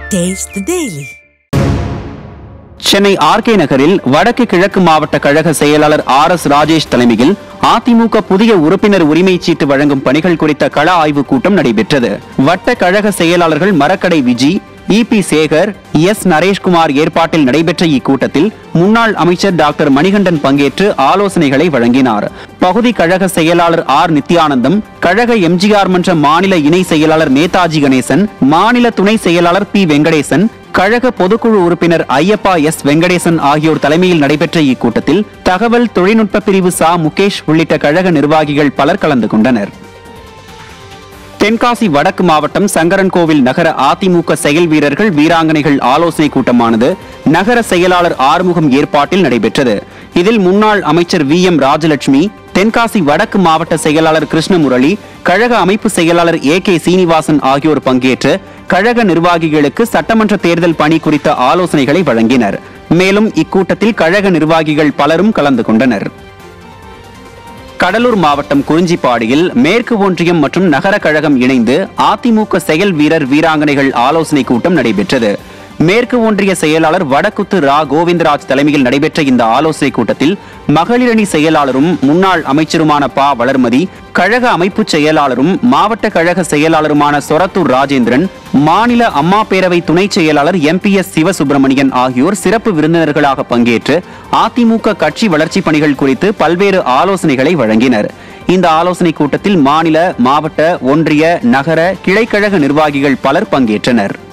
Taste the Daily. Chennai RK நகரில் வடக்கு கிழக்கு மாவட்ட கழக செயலாளர் ஆர் எஸ் ராஜேஷ் தலைமையில் அதிமுக புதிய உறுப்பினர் உரிமை சீட்டு வழங்கும் பணிகள் குறித்த கள ஆய்வுக் கூட்டம் நடைபெற்றது வட்ட கழக செயலாளர்கள் மரக்கடை விஜி இபி சேகர் எஸ் நரேஷ்குமார் ஏற்பாட்டில் நடைபெற்ற இக்கூட்டத்தில் முன்னாள் அமைச்சர் டாக்டர் மணிகண்டன் பங்கேற்று ஆலோசனைகளை வழங்கினார் பகுதி கழக செயலாளர் ஆர் நித்யானந்தம் கழக எம்ஜிஆர் மன்ற மாநில இணை செயலாளர் நேதாஜி கணேசன் மாநில துணை செயலாளர் பி வெங்கடேசன் கழக பொதுக்குழு உறுப்பினர் ஐயப்பா எஸ் வெங்கடேசன் ஆகியோர் தலைமையில் நடைபெற்ற இக்கூட்டத்தில் தகவல் தொழில்நுட்ப பிரிவு சா முகேஷ் உள்ளிட்ட கழக நிர்வாகிகள் பலர் கலந்து கொண்டனர் தென்காசி வடக்கு மாவட்டம் சங்கரன்கோவில் நகர அதிமுக செயல் வீரர்கள் வீராங்கனைகள் ஆலோசனை கூட்டமானது நகர செயலாளர் ஆறுமுகம் ஏற்பாட்டில் நடைபெற்றது இதில் முன்னாள் அமைச்சர் வி எம் ராஜலட்சுமி தென்காசி வடக்கு மாவட்ட செயலாளர் கிருஷ்ணமுரளி கழக அமைப்பு செயலாளர் ஏ கே சீனிவாசன் ஆகியோர் பங்கேற்று கழக நிர்வாகிகளுக்கு சட்டமன்ற தேர்தல் பணி குறித்த ஆலோசனைகளை வழங்கினர் மேலும் இக்கூட்டத்தில் கழக நிர்வாகிகள் பலரும் கலந்து கொண்டனர் கடலூர் மாவட்டம் குறிஞ்சிப்பாடியில் மேற்கு ஒன்றியம் மற்றும் நகர கழகம் இணைந்து அதிமுக செயல் வீரர் வீராங்கனைகள் ஆலோசனை கூட்டம் நடைபெற்றது மேற்கு ஒன்றிய செயலாளர் வடக்குத்து ரா கோவிந்தராஜ் தலைமையில் நடைபெற்ற இந்த ஆலோசனை கூட்டத்தில் மகளிரணி செயலாளரும் முன்னாள் அமைச்சருமான பா வளர்மதி கழக அமைப்பு செயலாளரும் மாவட்ட கழக செயலாளருமான சொரத்தூர் ராஜேந்திரன் மாநில அம்மா பேரவை துணை செயலாளர் எம் பி எஸ் சிவசுப்பிரமணியன் ஆகியோர் சிறப்பு விருந்தினர்களாக பங்கேற்று அதிமுக கட்சி வளர்ச்சி பணிகள் குறித்து பல்வேறு ஆலோசனைகளை வழங்கினர் இந்த ஆலோசனை கூட்டத்தில் மாநில மாவட்ட ஒன்றிய நகர கிளைக்கழக நிர்வாகிகள் பலர் பங்கேற்றனர்